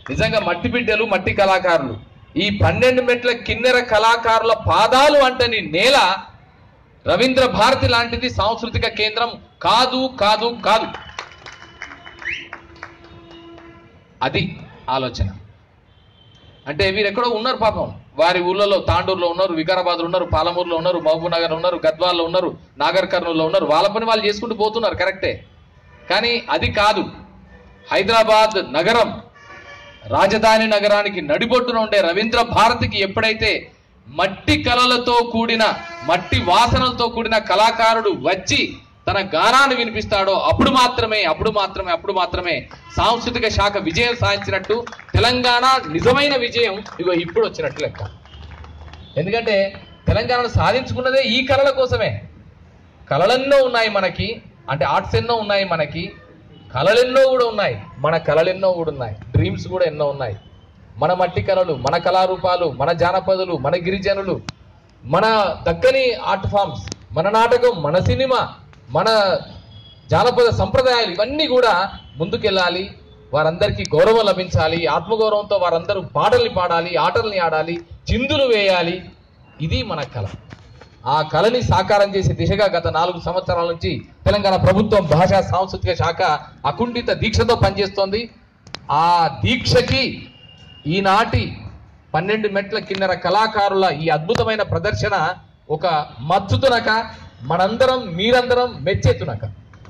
నిజంగా మట్టి బిడ్డలు మట్టి కళాకారులు ఈ పన్నెండు మెట్ల కిన్నెర కళాకారుల పాదాలు అంటని నేల రవీంద్ర భారతి లాంటిది సాంస్కృతిక కేంద్రం కాదు కాదు కాదు అది ఆలోచన అంటే వీరు ఎక్కడో ఉన్నారు పాపం వారి ఊళ్ళలో తాండూరులో ఉన్నారు వికారాబాద్లో ఉన్నారు పాలమూరులో ఉన్నారు మహబూబ్ నగర్ ఉన్నారు గద్వాల్లో ఉన్నారు నాగర్ కర్నూలులో ఉన్నారు వాళ్ళ పని వాళ్ళు చేసుకుంటూ పోతున్నారు కరెక్టే కానీ అది కాదు హైదరాబాద్ నగరం రాజధాని నగరానికి నడిబొట్టున ఉండే రవీంద్ర భారతికి ఎప్పుడైతే మట్టి కళలతో కూడిన మట్టి వాసనలతో కూడిన కళాకారుడు వచ్చి తన గానాన్ని వినిపిస్తాడో అప్పుడు మాత్రమే అప్పుడు మాత్రమే అప్పుడు మాత్రమే సాంస్కృతిక శాఖ విజయం సాధించినట్టు తెలంగాణ నిజమైన విజయం ఇగో ఇప్పుడు వచ్చినట్టు లెక్క ఎందుకంటే తెలంగాణను సాధించుకున్నదే ఈ కళల కోసమే కళలెన్నో ఉన్నాయి మనకి అంటే ఆర్ట్స్ ఎన్నో ఉన్నాయి మనకి కళలెన్నో కూడా ఉన్నాయి మన కళలెన్నో కూడా ఉన్నాయి డ్రీమ్స్ కూడా ఎన్నో ఉన్నాయి మన మట్టి కళలు మన కళారూపాలు మన జానపదులు మన గిరిజనులు మన దక్కని ఆర్ట్ ఫామ్స్ మన నాటకం మన సినిమా మన జానపద సంప్రదాయాలు ఇవన్నీ కూడా ముందుకెళ్ళాలి వారందరికీ గౌరవం లభించాలి ఆత్మగౌరవంతో వారందరూ పాటల్ని పాడాలి ఆటల్ని ఆడాలి చిందులు వేయాలి ఇది మన కళ ఆ కళని సాకారం చేసే దిశగా గత నాలుగు సంవత్సరాల నుంచి తెలంగాణ ప్రభుత్వం భాషా సాంస్కృతిక శాఖ అకుంఠిత దీక్షతో పనిచేస్తోంది ఆ దీక్షకి ఈనాటి పన్నెండు మెట్ల కిన్నెర కళాకారుల ఈ అద్భుతమైన ప్రదర్శన ఒక మచ్చుతునక మనందరం మీరందరం మెచ్చేతునక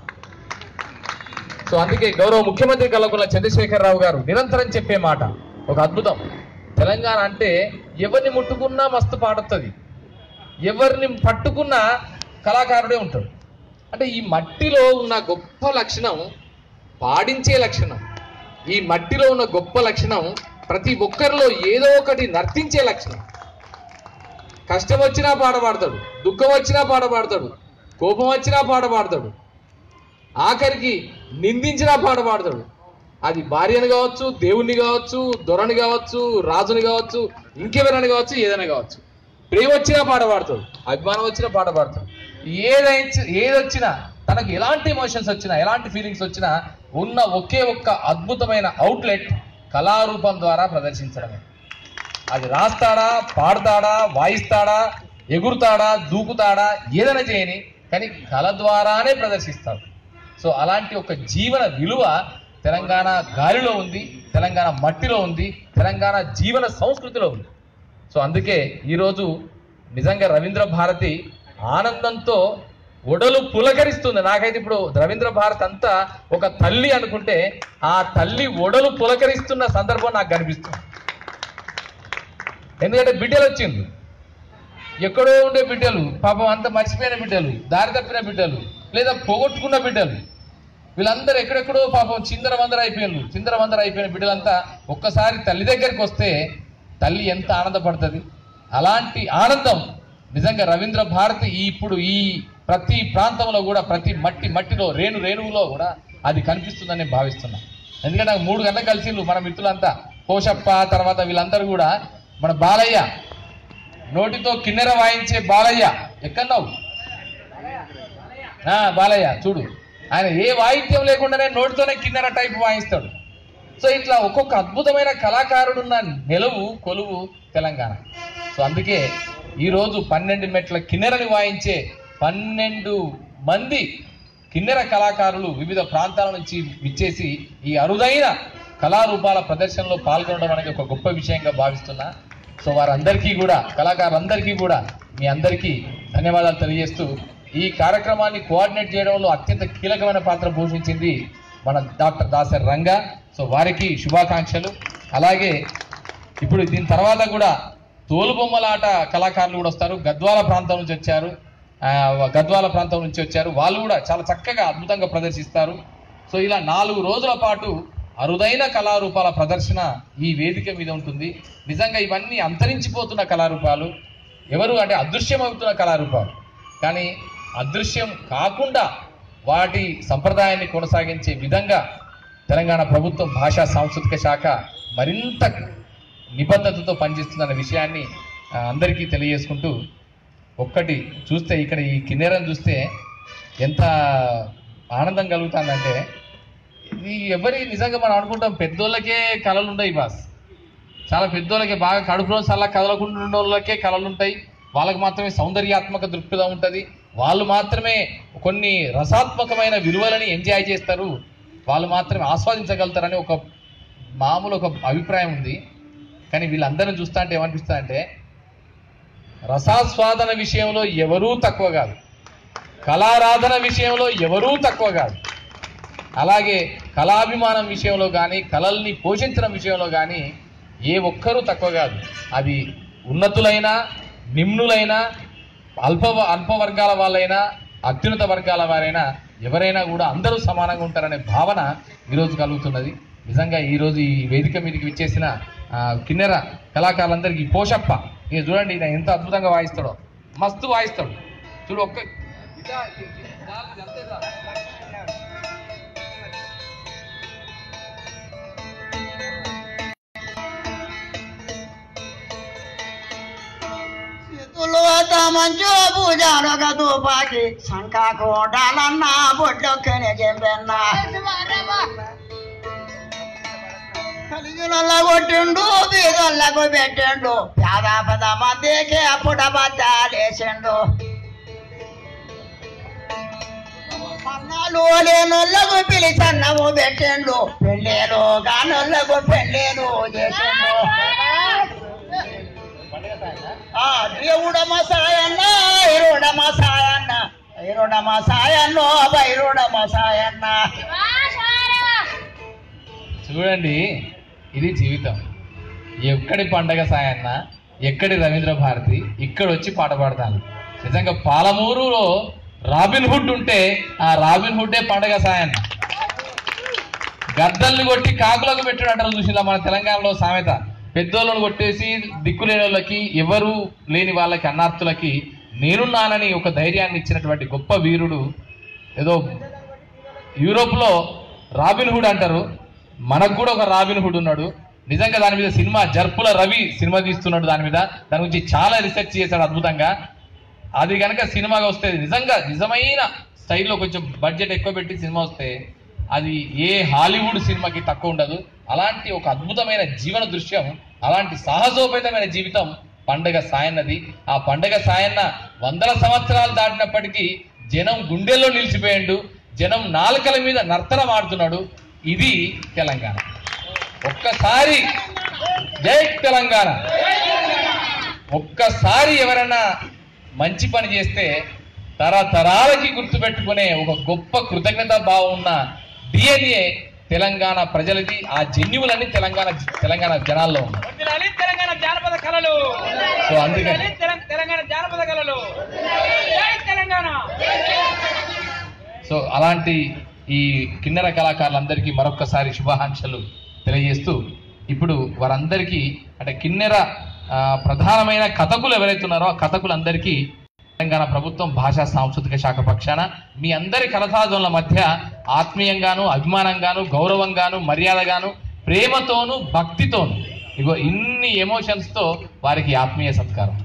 సో అందుకే గౌరవ ముఖ్యమంత్రి కలకుల చంద్రశేఖరరావు గారు నిరంతరం చెప్పే మాట ఒక అద్భుతం తెలంగాణ అంటే ఎవరిని ముట్టుకున్నా మస్తు పాడుతుంది ఎవరిని పట్టుకున్నా కళాకారుడే ఉంటాడు అంటే ఈ మట్టిలో ఉన్న గొప్ప లక్షణం పాడించే లక్షణం ఈ మట్టిలో ఉన్న గొప్ప లక్షణం ప్రతి ఒక్కరిలో ఏదో ఒకటి నర్తించే లక్షణం కష్టం వచ్చినా పాట పాడతాడు దుఃఖం వచ్చినా పాట పాడతాడు కోపం వచ్చినా పాట పాడతాడు ఆఖరికి నిందించినా పాట పాడతాడు అది భార్యని కావచ్చు దేవుణ్ణి కావచ్చు దొరని కావచ్చు రాజుని కావచ్చు ఇంకెవరైనా కావచ్చు ఏదైనా కావచ్చు ప్రేమ వచ్చినా పాట పాడతాడు అభిమానం వచ్చినా పాట పాడతాడు ఏదైనా ఏదొచ్చినా తనకు ఎలాంటి ఎమోషన్స్ వచ్చినా ఎలాంటి ఫీలింగ్స్ వచ్చినా ఉన్న ఒకే ఒక్క అద్భుతమైన అవుట్లెట్ కళారూపం ద్వారా ప్రదర్శించడమే అది రాస్తాడా పాడతాడా వాయిస్తాడా ఎగురుతాడా దూకుతాడా ఏదైనా చేయని కానీ కళ ద్వారానే ప్రదర్శిస్తాడు సో అలాంటి ఒక జీవన విలువ తెలంగాణ గాలిలో ఉంది తెలంగాణ మట్టిలో ఉంది తెలంగాణ జీవన సంస్కృతిలో ఉంది సో అందుకే ఈరోజు నిజంగా రవీంద్ర భారతి ఆనందంతో ఒడలు పులకరిస్తుంది నాకైతే ఇప్పుడు రవీంద్ర భారత్ అంతా ఒక తల్లి అనుకుంటే ఆ తల్లి ఒడలు పులకరిస్తున్న సందర్భం నాకు కనిపిస్తుంది ఎందుకంటే బిడ్డలు వచ్చిండ్రు ఎక్కడో ఉండే బిడ్డలు పాపం అంత మర్చిపోయిన బిడ్డలు దారి తప్పిన బిడ్డలు లేదా పోగొట్టుకున్న బిడ్డలు వీళ్ళందరూ ఎక్కడెక్కడో పాపం చిందర వందర అయిపోయారు చిందర వందర అయిపోయిన బిడ్డలంతా ఒక్కసారి తల్లి దగ్గరికి వస్తే తల్లి ఎంత ఆనందపడుతుంది అలాంటి ఆనందం నిజంగా రవీంద్ర భారతి ఈ ఇప్పుడు ఈ ప్రతి ప్రాంతంలో కూడా ప్రతి మట్టి మట్టిలో రేణు రేణువులో కూడా అది కనిపిస్తుందని నేను భావిస్తున్నా ఎందుకంటే నాకు మూడు గంటలకు కలిసిండ్రు మన మిత్రులంతా పోషప్ప తర్వాత వీళ్ళందరూ కూడా మన బాలయ్య నోటితో కిన్నెర వాయించే బాలయ్య ఎక్కన్నావు ఆ, బాలయ్య చూడు ఆయన ఏ వాయిద్యం లేకుండానే నోటితోనే కిన్నెర టైప్ వాయిస్తాడు సో ఇట్లా ఒక్కొక్క అద్భుతమైన కళాకారుడున్న నిలవు కొలువు తెలంగాణ సో అందుకే ఈరోజు పన్నెండు మెట్ల కిన్నెరని వాయించే పన్నెండు మంది కిన్నెర కళాకారులు వివిధ ప్రాంతాల నుంచి విచ్చేసి ఈ అరుదైన కళారూపాల ప్రదర్శనలో పాల్గొనడం అనేది ఒక గొప్ప విషయంగా భావిస్తున్నా సో వారందరికీ కూడా కళాకారులందరికీ కూడా మీ అందరికీ ధన్యవాదాలు తెలియజేస్తూ ఈ కార్యక్రమాన్ని కోఆర్డినేట్ చేయడంలో అత్యంత కీలకమైన పాత్ర పోషించింది మన డాక్టర్ దాసరి రంగా సో వారికి శుభాకాంక్షలు అలాగే ఇప్పుడు దీని తర్వాత కూడా తోలుబొమ్మలాట కళాకారులు కూడా వస్తారు గద్వాల ప్రాంతం నుంచి వచ్చారు ఆ, గద్వాల ప్రాంతం నుంచి వచ్చారు వాళ్ళు కూడా చాలా చక్కగా అద్భుతంగా ప్రదర్శిస్తారు సో ఇలా నాలుగు రోజుల పాటు అరుదైన కళారూపాల ప్రదర్శన ఈ వేదిక మీద ఉంటుంది నిజంగా ఇవన్నీ అంతరించిపోతున్న కళారూపాలు ఎవరు అంటే అదృశ్యమవుతున్న కళారూపాలు కానీ అదృశ్యం కాకుండా వాటి సంప్రదాయాన్ని కొనసాగించే విధంగా తెలంగాణ ప్రభుత్వం భాషా సాంస్కృతిక శాఖ మరింత నిబద్ధతతో పనిచేస్తుందన్న విషయాన్ని ఆ, అందరికీ తెలియజేసుకుంటూ ఒక్కటి చూస్తే ఇక్కడ ఈ కిన్నెరని చూస్తే ఎంత ఆనందం కలుగుతుందంటే ఈ ఎవరి నిజంగా మనం అనుకుంటాం పెద్దోళ్ళకే కళలు ఉంటాయి బాస్ చాలా పెద్దోళ్ళకి బాగా కడుపులో చాలా కదలకుండా ఉన్న వాళ్ళకే కళలు ఉంటాయి వాళ్ళకి మాత్రమే సౌందర్యాత్మక దృక్పథం ఉంటుంది వాళ్ళు మాత్రమే కొన్ని రసాత్మకమైన విలువలని ఎంజాయ్ చేస్తారు వాళ్ళు మాత్రమే ఆస్వాదించగలుగుతారని ఒక మామూలు ఒక అభిప్రాయం ఉంది కానీ వీళ్ళందరిని చూస్తా అంటే ఏమనిపిస్తా అంటే రసాస్వాదన విషయంలో ఎవరూ తక్కువ కాదు కళారాధన విషయంలో ఎవరూ తక్కువ కాదు అలాగే కళాభిమానం విషయంలో కానీ కళల్ని పోషించడం విషయంలో కానీ ఏ ఒక్కరూ తక్కువ కాదు అది ఉన్నతులైనా నిమ్నులైనా అల్ప అల్ప వర్గాల వాళ్ళైనా అత్యున్నత వర్గాల వారైనా ఎవరైనా కూడా అందరూ సమానంగా ఉంటారనే భావన ఈరోజు కలుగుతున్నది నిజంగా ఈరోజు ఈ వేదిక మీదకి విచ్చేసిన ఆ, కిన్నెర కళాకారులందరికీ పోషప్ప ఇక చూడండి ఈయన ఎంత అద్భుతంగా వాయిస్తాడో మస్తు వాయిస్తాడు చూడు ఒక్క ఇదా, ఇది- ఇది చాలు, ఇది అంతే చాలు. చేతులు మంచు పూజారొక తుపాకి శంఖాకోటాలన్న బొడ్డొక్కని చెంపెన్న కలిగినొల్ల కొట్టిండు బీదొల్లకు పెట్టిండు పేద పద మందికి అప్పుడ బద్దాలేసిండు అన్నాలు లేనొల్లకు పిలిచన్నము పెట్టిండు పెళ్ళేలు గానొల్లకు పెళ్ళేలు చేసిండు ఆ దేవుడమ్మ సాయన్న ఐరోడమ్మ సాయన్న ఐరోడమ్మ సాయన్నో బైరోడమ్మ సాయన్న చూడండి ఇది జీవితం ఎక్కడి పండగ సాయన్న ఎక్కడి రవీంద్ర భారతి ఇక్కడ వచ్చి పాట పాడతాను నిజంగా పాలమూరులో రాబిన్ హుడ్ ఉంటే ఆ రాబిన్ హుడ్డే పండగ సాయన్న గద్దల్ని కొట్టి కాకులకు పెట్టాడు అంటారు చూసిందా మన తెలంగాణలో సామెత పెద్దోళ్ళను కొట్టేసి దిక్కులేని వాళ్ళకి ఎవరు లేని వాళ్ళకి అన్నార్థులకి నేనున్నానని ఒక ధైర్యాన్ని ఇచ్చినటువంటి గొప్ప వీరుడు ఏదో యూరోప్లో రాబిన్ హుడ్ అంటారు మనకు కూడా ఒక రాబిన్ హుడ్ ఉన్నాడు నిజంగా దాని మీద సినిమా జర్పుల రవి సినిమా తీస్తున్నాడు దాని మీద దాని గురించి చాలా రీసెర్చ్ చేశాడు అద్భుతంగా అది కనుక సినిమాగా వస్తే నిజంగా నిజమైన స్టైల్లో కొంచెం బడ్జెట్ ఎక్కువ పెట్టి సినిమా వస్తే అది ఏ హాలీవుడ్ సినిమాకి తక్కువ ఉండదు అలాంటి ఒక అద్భుతమైన జీవన దృశ్యం అలాంటి సాహసోపేతమైన జీవితం పండగ సాయన్నది ఆ పండగ సాయన్న వందల సంవత్సరాలు దాటినప్పటికీ జనం గుండెల్లో నిలిచిపోయిండు జనం నాలుకల మీద నర్తనం ఆడుతున్నాడు ఇది తెలంగాణ ఒక్కసారి జై తెలంగాణ ఒక్కసారి ఎవరైనా మంచి పని చేస్తే తరతరాలకి గుర్తుపెట్టుకునే ఒక గొప్ప కృతజ్ఞత భావం ఉన్న డిఎన్ఏ తెలంగాణ ప్రజలది ఆ జన్యువులన్నీ తెలంగాణ తెలంగాణ జనాల్లో ఉన్నాయి వర్ధిల్లాలి తెలంగాణ జానపద కళలు సో అందుకని వర్ధిల్లాలి తెలం- తెలంగాణ జానపద కళలు జై తెలంగాణ సో అలాంటి ఈ కిన్నెర కళాకారులందరికీ మరొక్కసారి శుభాకాంక్షలు తెలియజేస్తూ ఇప్పుడు వారందరికీ అంటే కిన్నెర ఆ, ప్రధానమైన కథకులు ఎవరైతే ఉన్నారో ఆ కథకులందరికీ తెలంగాణ ప్రభుత్వం భాషా సాంస్కృతిక శాఖ పక్షాన మీ అందరి కళాసాధనల మధ్య ఆత్మీయంగాను అభిమానంగాను గౌరవంగాను మర్యాదగాను ప్రేమతోను భక్తితోను ఇగో ఇన్ని ఎమోషన్స్తో వారికి ఆత్మీయ సత్కారం